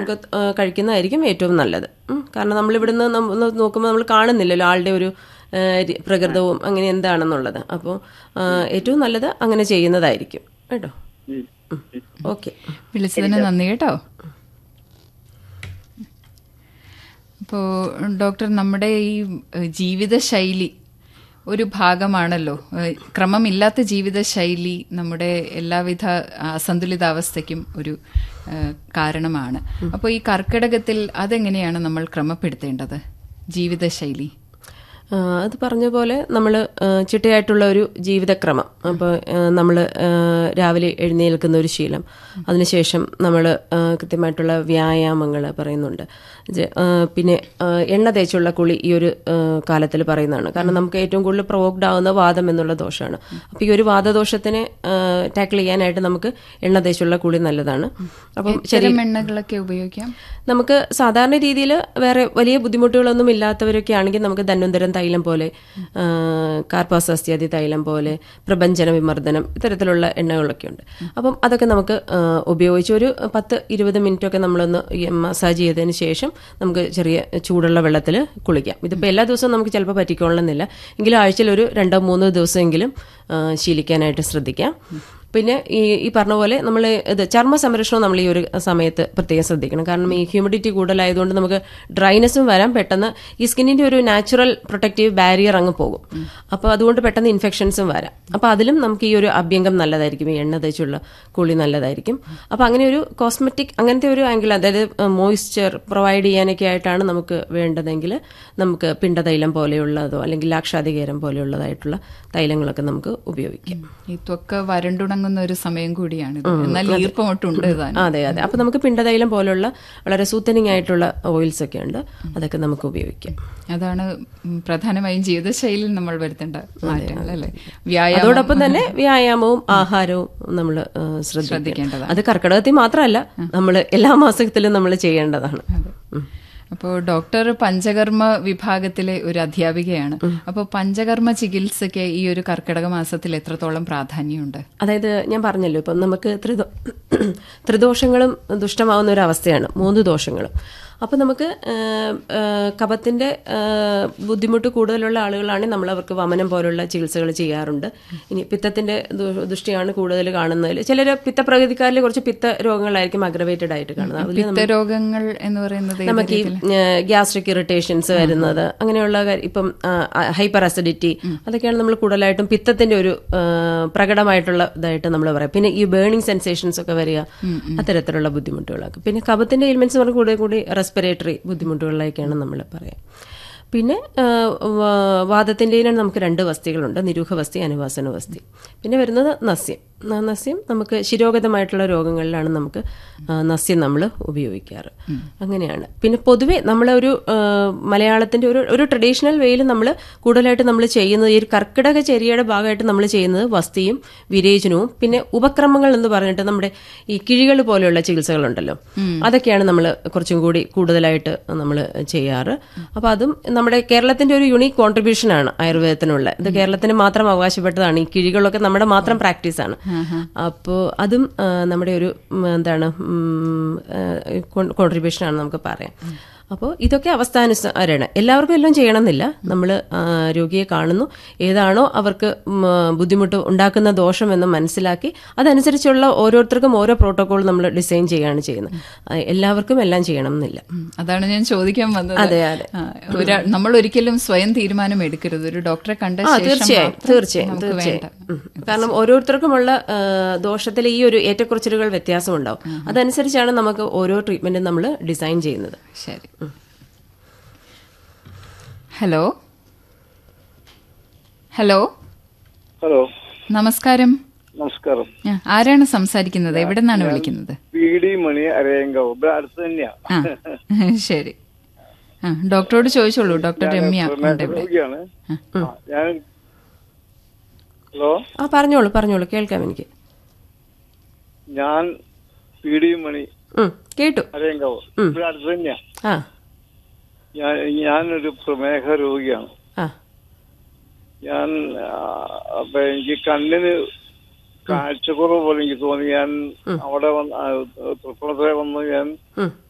നമുക്ക് ആ, കഴിക്കുന്നതായിരിക്കും ഏറ്റവും നല്ലത് ഉം. കാരണം നമ്മൾ ഇവിടുന്ന് നമ്മൾ നോക്കുമ്പോൾ നമ്മൾ കാണുന്നില്ലല്ലോ ആളുടെ ഒരു ആ, രി- പ്രകൃതവും അങ്ങനെ എന്താണെന്നുള്ളത് അപ്പോൾ ഏറ്റവും നല്ലത് അങ്ങനെ ചെയ്യുന്നതായിരിക്കും കേട്ടോ ഓക്കെ വിളിച്ചതിന് നന്ദി കേട്ടോ അപ്പോൾ ഡോക്ടർ നമ്മുടെ ഈ ഏഹ്, ജീവിതശൈലി ഒരു ഭാഗമാണല്ലോ ഏഹ്, ക്രമമില്ലാത്ത ജീവിതശൈലി നമ്മുടെ എല്ലാവിധ അസന്തുലിതാവസ്ഥയ്ക്കും ഒരു ഏഹ്, കാരണമാണ് അപ്പോൾ ഈ കർക്കിടകത്തിൽ അതെങ്ങനെയാണ് നമ്മൾ ക്രമപ്പെടുത്തേണ്ടത് ജീവിതശൈലി ആ, അത് പറഞ്ഞ പോലെ നമ്മൾ ചിട്ടയായിട്ടുള്ള ഒരു ജീവിതക്രമം അപ്പോൾ നമ്മൾ രാവിലെ എഴുന്നേൽക്കുന്ന ഒരു ശീലം അതിനുശേഷം നമ്മൾ കൃത്യമായിട്ടുള്ള വ്യായാമങ്ങൾ പറയുന്നുണ്ട് ജ- ആ, പിന്നെ ആ, എണ്ണ തേച്ചുള്ള കുളി ഈ ഒരു കാലത്തിൽ പറയുന്നതാണ് കാരണം നമുക്ക് ഏറ്റവും കൂടുതൽ പ്രൊവോക്ഡ് ആവുന്ന വാദം എന്നുള്ള ദോഷമാണ് അപ്പോൾ ഈ ഒരു വാദദോഷത്തിനെ ടാക്കിൾ ചെയ്യാനായിട്ട് നമുക്ക് എണ്ണ തേച്ചുള്ള കുളി നല്ലതാണ് അപ്പം ഇത്തരം എണ്ണകളൊക്കെ ഉപയോഗിക്കാം നമുക്ക് സാധാരണ രീതിയിൽ വേറെ വലിയ ബുദ്ധിമുട്ടുകളൊന്നും ഇല്ലാത്തവരൊക്കെ ആണെങ്കിൽ നമുക്ക് ധന്വന്തരം തൈലം പോലെ ആ, കാർപ്പാസസ്യാദി തൈലം പോലെ പ്രപഞ്ചന വിമർദ്ദനം ഇത്തരത്തിലുള്ള എണ്ണകളൊക്കെ ഉണ്ട് അപ്പം അതൊക്കെ നമുക്ക് ആ, ഉപയോഗിച്ച് ഒരു പത്ത് ഇരുപത് മിനിറ്റ് ഒക്കെ നമ്മളൊന്ന് ഈ മസാജ് ചെയ്തതിന് ശേഷം നമുക്ക് ചെറിയ ചൂടുള്ള വെള്ളത്തിൽ കുളിക്കാം ഇതിപ്പോൾ എല്ലാ ദിവസവും നമുക്ക് ചിലപ്പോൾ പറ്റിക്കൊള്ളണമെന്നില്ല എങ്കിലും ആഴ്ചയിൽ ഒരു രണ്ടോ മൂന്നോ ദിവസമെങ്കിലും ആ, ശീലിക്കാനായിട്ട് ശ്രദ്ധിക്കാം പിന്നെ ഈ ഈ പറഞ്ഞ പോലെ നമ്മൾ ഇത് ചർമ്മ സംരക്ഷണം നമ്മൾ ഈ ഒരു സമയത്ത് പ്രത്യേകം ശ്രദ്ധിക്കണം കാരണം ഈ ഹ്യൂമിഡിറ്റി കൂടുതലായതുകൊണ്ട് നമുക്ക് ഡ്രൈനെസ്സും വരാം പെട്ടെന്ന് ഈ സ്കിന്നിന്റെ ഒരു നാച്ചുറൽ പ്രൊട്ടക്റ്റീവ് ബാരിയർ അങ്ങ് പോകും അപ്പോൾ അതുകൊണ്ട് പെട്ടെന്ന് ഇൻഫെക്ഷൻസും വരാം അപ്പോൾ അതിലും നമുക്ക് ഈ ഒരു അഭ്യംഗം നല്ലതായിരിക്കും ഈ എണ്ണ തേച്ചുള്ള കുളി നല്ലതായിരിക്കും അപ്പോൾ അങ്ങനെ ഒരു കോസ്മെറ്റിക് അങ്ങനത്തെ ഒരു ആംഗിൾ അതായത് മോയ്സ്ചർ പ്രൊവൈഡ് ചെയ്യാനൊക്കെ ആയിട്ടാണ് നമുക്ക് വേണ്ടതെങ്കിൽ നമുക്ക് പിണ്ടതൈലം പോലെയുള്ളതോ അല്ലെങ്കിൽ ലാക്ഷാധികേരം പോലെയുള്ളതായിട്ടുള്ള തൈലങ്ങളൊക്കെ നമുക്ക് ഉപയോഗിക്കാം ഈ ത്വക്ക് വരണ്ടുണങ്ങുന്ന ഒരു സമയം കൂടിയാണ് എന്നാൽ ഈർപ്പം ഒട്ടുണ്ട് താനും അതെ അതെ അപ്പൊ നമുക്ക് പിണ്ടതൈലം പോലുള്ള വളരെ സൂത്തനിങ് ആയിട്ടുള്ള ഓയിൽസ് ഒക്കെ ഉണ്ട് അതൊക്കെ നമുക്ക് ഉപയോഗിക്കാം അതാണ് ഉം പ്രധാനമായും ജീവിതശൈലിയിൽ നമ്മൾ വരുത്തേണ്ട മാറ്റങ്ങൾ അല്ലേ വ്യായാമം അതോടൊപ്പം തന്നെ വ്യായാമവും ആഹാരവും നമ്മൾ ശ്രദ്ധിക്കണം ശ്രദ്ധിക്കേണ്ടതാണ്. അത് കർക്കിടകത്തിൽ മാത്രമല്ല നമ്മൾ എല്ലാ മാസത്തിലും നമ്മൾ ചെയ്യേണ്ടതാണ് ഉം. അപ്പോൾ ഡോക്ടർ പഞ്ചകർമ്മ വിഭാഗത്തിലെ ഒരു അധ്യാപികയാണ് അപ്പോൾ പഞ്ചകർമ്മ ചികിത്സയ്ക്ക് ഈ ഒരു കർക്കിടക മാസത്തിൽ എത്രത്തോളം പ്രാധാന്യമുണ്ട് അതായത് ഞാൻ പറഞ്ഞല്ലോ ഇപ്പം നമുക്ക് ത്രിദോ ത്രിദോഷങ്ങളും ദുഷ്ടമാവുന്ന ഒരു അവസ്ഥയാണ് മൂന്ന് ദോഷങ്ങളും അപ്പം നമുക്ക് കപത്തിൻ്റെ ബുദ്ധിമുട്ട് കൂടുതലുള്ള ആളുകളാണെങ്കിൽ നമ്മൾ അവർക്ക് വമനം പോലുള്ള ചികിത്സകൾ ചെയ്യാറുണ്ട് ഇനി പിത്തത്തിൻ്റെ ദുഷ്ടിയാണ് കൂടുതൽ കാണുന്നതിൽ ചിലർ പിത്തപ്രകൃതിക്കാരിൽ കുറച്ച് പിത്ത രോഗങ്ങളായിരിക്കും അഗ്രവേറ്റഡ് ആയിട്ട് കാണുന്നത് അതിൽ പിത്തരോഗങ്ങൾ എന്ന് പറയുന്നത് ഏത് നമുക്ക് ഈ ഗ്യാസ്ട്രിക് ഇറിറ്റേഷൻസ് വരുന്നത് അങ്ങനെയുള്ള കാര്യം- ഇപ്പം ഹൈപ്പർ അസിഡിറ്റി അതൊക്കെയാണ് നമ്മൾ കൂടുതലായിട്ടും പിത്തത്തിന്റെ ഒരു ആ, പ്രകടമായിട്ടുള്ള ഇതായിട്ട് നമ്മൾ പറയാം പിന്നെ ഈ ബേണിംഗ് സെൻസേഷൻസ് ഒക്കെ വരിക അത്തരത്തിലുള്ള ബുദ്ധിമുട്ടുകളൊക്കെ പിന്നെ കഫത്തിന്റെ എലിമെന്റ്സ് പറഞ്ഞ കൂടെ കൂടി റെസ്പിറേറ്ററി ബുദ്ധിമുട്ടുകളിലേക്കാണ് നമ്മൾ പറയാം പിന്നെ ആ, വാ- വാദത്തിൻ്റെയിലാണ് നമുക്ക് രണ്ട് വസ്തികളുണ്ട് നിരൂഹവസ്തി അനുവാസന വസ്തി പിന്നെ വരുന്നത് നസ്യം ന- നസ്യം നമുക്ക് ശിരോഗതമായിട്ടുള്ള രോഗങ്ങളിലാണ് നമുക്ക് ആ, നസ്യം നമ്മൾ ഉപയോഗിക്കാറ് അങ്ങനെയാണ് പിന്നെ പൊതുവെ നമ്മളൊരു ആ, മലയാളത്തിന്റെ ഒരു ഒരു ട്രഡീഷണൽ വേയിൽ നമ്മൾ കൂടുതലായിട്ട് നമ്മൾ ചെയ്യുന്നത് ഈ ഒരു കർക്കിടക ചര്യയുടെ ഭാഗമായിട്ട് നമ്മൾ ചെയ്യുന്നത് വസ്തിയും വിരേചനവും പിന്നെ ഉപക്രമങ്ങൾ എന്ന് പറഞ്ഞിട്ട് നമ്മുടെ ഈ കിഴികൾ പോലെയുള്ള ചികിത്സകളുണ്ടല്ലോ അതൊക്കെയാണ് നമ്മൾ കുറച്ചും കൂടി കൂടുതലായിട്ട് നമ്മൾ ചെയ്യാറ് അപ്പോൾ അതും നമ്മുടെ കേരളത്തിന്റെ ഒരു യുണീക്ക് കോൺട്രിബ്യൂഷൻ ആണ് ആയുർവേദത്തിനുള്ള ഇത് കേരളത്തിന് മാത്രം അവകാശപ്പെട്ടതാണ് ഈ കിഴികളൊക്കെ നമ്മുടെ മാത്രം പ്രാക്ടീസാണ് അപ്പോൾ അതും ആ, നമ്മുടെ ഒരു ഉം, എന്താണ് കോൺട്രിബ്യൂഷൻ ആണ് നമുക്ക് പറയാം അപ്പോൾ ഇതൊക്കെ അവസ്ഥാനുസരണം എല്ലാവർക്കും എല്ലാം ചെയ്യണമെന്നില്ല നമ്മൾ രോഗിയെ കാണുന്നു ഏതാണോ അവർക്ക് ഉം, ബുദ്ധിമുട്ട് ഉണ്ടാക്കുന്ന ദോഷമെന്ന് മനസ്സിലാക്കി അതനുസരിച്ചുള്ള ഓരോരുത്തർക്കും ഓരോ പ്രോട്ടോകോൾ നമ്മൾ ഡിസൈൻ ചെയ്യുകയാണ് ചെയ്യുന്നത് ആ, എല്ലാവർക്കും എല്ലാം ചെയ്യണം എന്നില്ല ഉം, അതാണ് ഞാൻ ചോദിക്കാൻ വന്നത് അതെ, അതെ. ആ, ഒരാ- നമ്മൾ ഒരിക്കലും സ്വയം തീരുമാനം എടുക്കരുത് ഒരു ഡോക്ടറെ കണ്ട ആ ശേഷം തീർച്ചയായും മാത്രം തീർച്ചയായും നമുക്ക് തീർച്ചയായും വേണ്ട ഉം. കാരണം ഓരോരുത്തർക്കുമുള്ള ആ, ദോഷത്തിലെ ഈ ഒരു ഏറ്റക്കുറച്ചിലുകൾ വ്യത്യാസം ഉണ്ടാവും അതനുസരിച്ചാണ് നമുക്ക് ഓരോ ട്രീറ്റ്മെന്റും നമ്മൾ ഡിസൈൻ ചെയ്യുന്നത് ശരി ഹലോ ഹലോ ഹലോ നമസ്കാരം നമസ്കാരം ആ, ആരാണ് സംസാരിക്കുന്നത് എവിടെ നിന്നാണ് വിളിക്കുന്നത് പി ഡി മണി അരയങ്കാവ് ഇവിടെ അടുത്ത് തന്നെയാ ആ ശരി ആ ഡോക്ടറോട് ചോദിച്ചോളൂ ഡോക്ടർ രമ്യ ഉണ്ട് ഇവിടെ രോഗിയാണ് ആ, ഞാൻ ഹലോ ആ പറഞ്ഞോളൂ പറഞ്ഞോളൂ കേൾക്കാം എനിക്ക് ഞാൻ പി ഡി മണി ഉം, കേട്ടു അരയങ്കാവ് ഇവിടെ അടുത്ത് തന്നെയാ ആ ഞാൻ ഞാനൊരു പ്രമേഹ രോഗിയാണ് ആ ഞാൻ ആ, അപ്പൊ എനിക്ക് കണ്ണിന് കാഴ്ചക്കുറവ് പോലെ എനിക്ക് തോന്നി ഞാൻ അവിടെ വന്ന് ആ, തൃപ്പൂണിത്തുറ വന്ന് ഞാൻ ഉം,